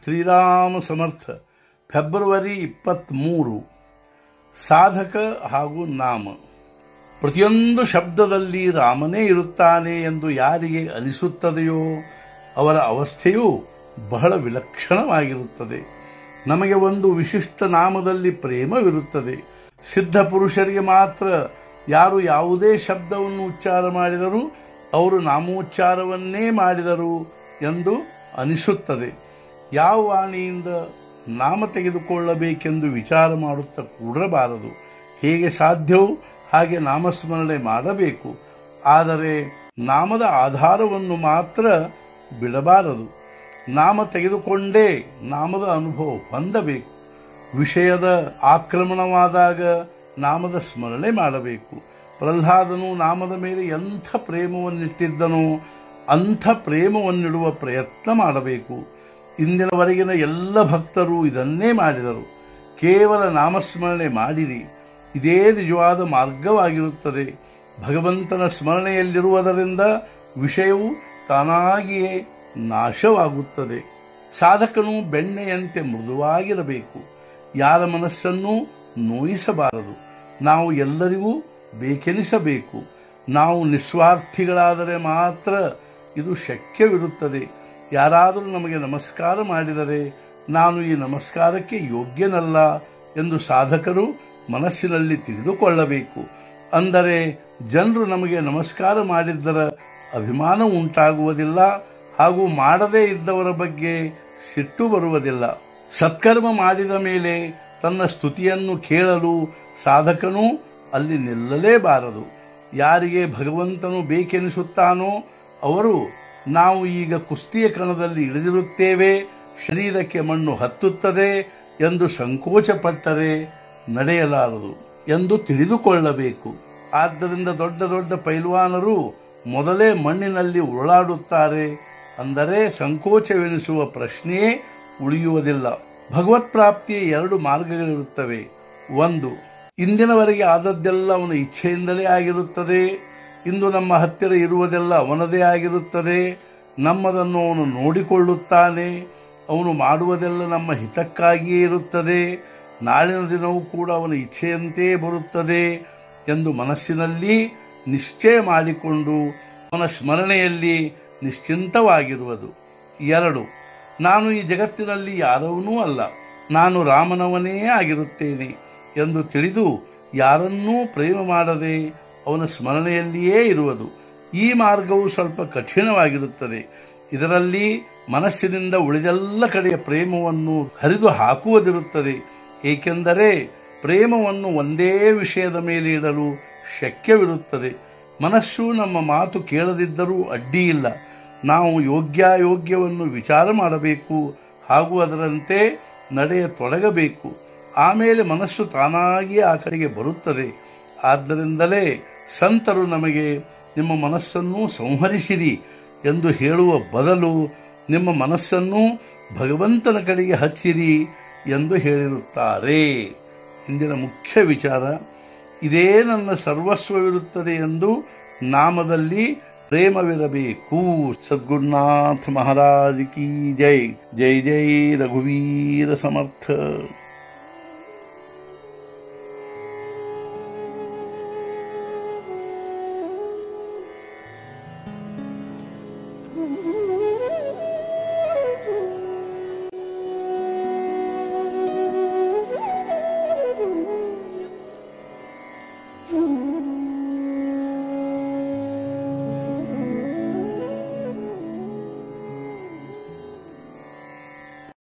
ಶ್ರೀರಾಮ ಸಮರ್ಥ February ಇಪ್ಪತ್ತ್ಮೂರು ಸಾಧಕ ಹಾಗೂ ನಾಮ ಪ್ರತಿಯೊಂದು ಶಬ್ದದಲ್ಲಿ ರಾಮನೇ ಇರುತ್ತಾನೆ ಎಂದು ಯಾರಿಗೆ ಅನಿಸುತ್ತದೆಯೋ ಅವರ ಅವಸ್ಥೆಯು ಬಹಳ ವಿಲಕ್ಷಣವಾಗಿರುತ್ತದೆ ನಮಗೆ ಒಂದು ವಿಶಿಷ್ಟ ನಾಮದಲ್ಲಿ ಪ್ರೇಮವಿರುತ್ತದೆ ಸಿದ್ಧ ಪುರುಷರಿಗೆ ಮಾತ್ರ ಯಾರು ಯಾವುದೇ ಶಬ್ದವನ್ನು ಉಚ್ಚಾರ ಮಾಡಿದರೂ ಅವರು ನಾಮೋಚ್ಚಾರವನ್ನೇ ಮಾಡಿದರು ಎಂದು ಅನಿಸುತ್ತದೆ ಯಾವ ವಾಣಿಯಿಂದ ನಾಮ ತೆಗೆದುಕೊಳ್ಳಬೇಕೆಂದು ವಿಚಾರ ಮಾಡುತ್ತಾ ಕೂಡಬಾರದು ಹೇಗೆ ಸಾಧ್ಯವೋ ಹಾಗೆ ನಾಮಸ್ಮರಣೆ ಮಾಡಬೇಕು ಆದರೆ ನಾಮದ ಆಧಾರವನ್ನು ಮಾತ್ರ ಬಿಡಬಾರದು ನಾಮ ತೆಗೆದುಕೊಂಡೇ ನಾಮದ ಅನುಭವ ಹೊಂದಬೇಕು ವಿಷಯದ ಆಕ್ರಮಣವಾದಾಗ ನಾಮದ ಸ್ಮರಣೆ ಮಾಡಬೇಕು ಪ್ರಹ್ಲಾದನು ನಾಮದ ಮೇಲೆ ಎಂಥ ಪ್ರೇಮವನ್ನಿಟ್ಟಿದ್ದನೋ ಅಂಥ ಪ್ರೇಮವನ್ನಿಡುವ ಪ್ರಯತ್ನ ಮಾಡಬೇಕು ಇಂದಿನವರೆಗಿನ ಎಲ್ಲ ಭಕ್ತರು ಇದನ್ನೇ ಮಾಡಿದರು ಕೇವಲ ನಾಮಸ್ಮರಣೆ ಮಾಡಿರಿ ಇದೇ ನಿಜವಾದ ಮಾರ್ಗವಾಗಿರುತ್ತದೆ ಭಗವಂತನ ಸ್ಮರಣೆಯಲ್ಲಿರುವುದರಿಂದ ವಿಷಯವು ತಾನಾಗಿಯೇ ನಾಶವಾಗುತ್ತದೆ ಸಾಧಕನು ಬೆಣ್ಣೆಯಂತೆ ಮೃದುವಾಗಿರಬೇಕು ಯಾರ ಮನಸ್ಸನ್ನು ನೋಯಿಸಬಾರದು ನಾವು ಎಲ್ಲರಿಗೂ ಬೇಕೆನಿಸಬೇಕು ನಾವು ನಿಸ್ವಾರ್ಥಿಗಳಾದರೆ ಮಾತ್ರ ಇದು ಶಕ್ಯವಿರುತ್ತದೆ ಯಾರಾದರೂ ನಮಗೆ ನಮಸ್ಕಾರ ಮಾಡಿದರೆ ನಾನು ಈ ನಮಸ್ಕಾರಕ್ಕೆ ಯೋಗ್ಯನಲ್ಲ ಎಂದು ಸಾಧಕರು ಮನಸ್ಸಿನಲ್ಲಿ ತಿಳಿದುಕೊಳ್ಳಬೇಕು ಅಂದರೆ ಜನರು ನಮಗೆ ನಮಸ್ಕಾರ ಮಾಡಿದ್ದರ ಅಭಿಮಾನ ಉಂಟಾಗುವುದಿಲ್ಲ ಹಾಗೂ ಮಾಡದೇ ಇದ್ದವರ ಬಗ್ಗೆ ಸಿಟ್ಟು ಬರುವುದಿಲ್ಲ ಸತ್ಕರ್ಮ ಮಾಡಿದ ಮೇಲೆ ತನ್ನ ಸ್ತುತಿಯನ್ನು ಕೇಳಲು ಸಾಧಕನು ಅಲ್ಲಿ ನಿಲ್ಲಲೇಬಾರದು ಯಾರಿಗೆ ಭಗವಂತನು ಬೇಕೆನಿಸುತ್ತಾನೋ ಅವರು ನಾವು ಈಗ ಕುಸ್ತಿಯ ಕಣದಲ್ಲಿ ಇಳಿದಿರುತ್ತೇವೆ ಶರೀರಕ್ಕೆ ಮಣ್ಣು ಹತ್ತುತ್ತದೆ ಎಂದು ಸಂಕೋಚಪಟ್ಟರೆ ನಡೆಯಲಾರದು ಎಂದು ತಿಳಿದುಕೊಳ್ಳಬೇಕು ಆದ್ದರಿಂದ ದೊಡ್ಡ ದೊಡ್ಡ ಪೈಲ್ವಾನರು ಮೊದಲೇ ಮಣ್ಣಿನಲ್ಲಿ ಉರುಳಾಡುತ್ತಾರೆ ಅಂದರೆ ಸಂಕೋಚವೆನಿಸುವ ಪ್ರಶ್ನೆಯೇ ಉಳಿಯುವುದಿಲ್ಲ ಭಗವತ್ ಪ್ರಾಪ್ತಿಯ ಎರಡು ಮಾರ್ಗಗಳಿರುತ್ತವೆ ಒಂದು ಇಂದಿನವರೆಗೆ ಆದದ್ದೆಲ್ಲ ಅವನ ಇಚ್ಛೆಯಿಂದಲೇ ಆಗಿರುತ್ತದೆ ಇಂದು ನಮ್ಮ ಹತ್ತಿರ ಇರುವುದೆಲ್ಲ ಅವನದೇ ಆಗಿರುತ್ತದೆ ನಮ್ಮದನ್ನು ಅವನು ನೋಡಿಕೊಳ್ಳುತ್ತಾನೆ ಅವನು ಮಾಡುವುದೆಲ್ಲ ನಮ್ಮ ಹಿತಕ್ಕಾಗಿಯೇ ಇರುತ್ತದೆ ನಾಳಿನ ದಿನವೂ ಕೂಡ ಅವನ ಇಚ್ಛೆಯಂತೆ ಬರುತ್ತದೆ ಎಂದು ಮನಸ್ಸಿನಲ್ಲಿ ನಿಶ್ಚಯ ಮಾಡಿಕೊಂಡು ಅವನ ಸ್ಮರಣೆಯಲ್ಲಿ ನಿಶ್ಚಿಂತವಾಗಿರುವುದು ಎರಡು ನಾನು ಈ ಜಗತ್ತಿನಲ್ಲಿ ಯಾರವನೂ ಅಲ್ಲ ನಾನು ರಾಮನವನೇ ಆಗಿರುತ್ತೇನೆ ಎಂದು ತಿಳಿದು ಯಾರನ್ನೂ ಪ್ರೇಮ ಮಾಡದೆ ಅವನ ಸ್ಮರಣೆಯಲ್ಲಿಯೇ ಇರುವುದು ಈ ಮಾರ್ಗವು ಸ್ವಲ್ಪ ಕಠಿಣವಾಗಿರುತ್ತದೆ ಇದರಲ್ಲಿ ಮನಸ್ಸಿನಿಂದ ಉಳಿದೆಲ್ಲ ಕಡೆಯ ಪ್ರೇಮವನ್ನು ಹರಿದು ಹಾಕುವುದಿರುತ್ತದೆ ಏಕೆಂದರೆ ಪ್ರೇಮವನ್ನು ಒಂದೇ ವಿಷಯದ ಮೇಲೆ ಇಡಲು ಶಕ್ಯವಿರುತ್ತದೆ ಮನಸ್ಸು ನಮ್ಮ ಮಾತು ಕೇಳದಿದ್ದರೂ ಅಡ್ಡಿಯಿಲ್ಲ ನಾವು ಯೋಗ್ಯಾಯೋಗ್ಯವನ್ನು ವಿಚಾರ ಮಾಡಬೇಕು ಹಾಗೂ ಅದರಂತೆ ನಡೆಯ ತೊಡಗಬೇಕು ಆಮೇಲೆ ಮನಸ್ಸು ತಾನಾಗಿಯೇ ಆ ಕಡೆಗೆ ಬರುತ್ತದೆ ಆದ್ದರಿಂದಲೇ ಸಂತರು ನಮಗೆ ನಿಮ್ಮ ಮನಸ್ಸನ್ನು ಸಂಹರಿಸಿರಿ ಎಂದು ಹೇಳುವ ಬದಲು ನಿಮ್ಮ ಮನಸ್ಸನ್ನು ಭಗವಂತನ ಕಡೆಗೆ ಹಚ್ಚಿರಿ ಎಂದು ಹೇಳಿರುತ್ತಾರೆ ಇಂದಿನ ಮುಖ್ಯ ವಿಚಾರ ಇದೇ ನನ್ನ ಸರ್ವಸ್ವವಿರುತ್ತದೆ ಎಂದು ನಾಮದಲ್ಲಿ ಪ್ರೇಮವಿರಬೇಕು ಸದ್ಗುರುನಾಥ ಮಹಾರಾಜ್ ಕಿ ಜೈ ಜೈ ಜೈ ರಘುವೀರ ಸಮರ್ಥ Mm-hmm.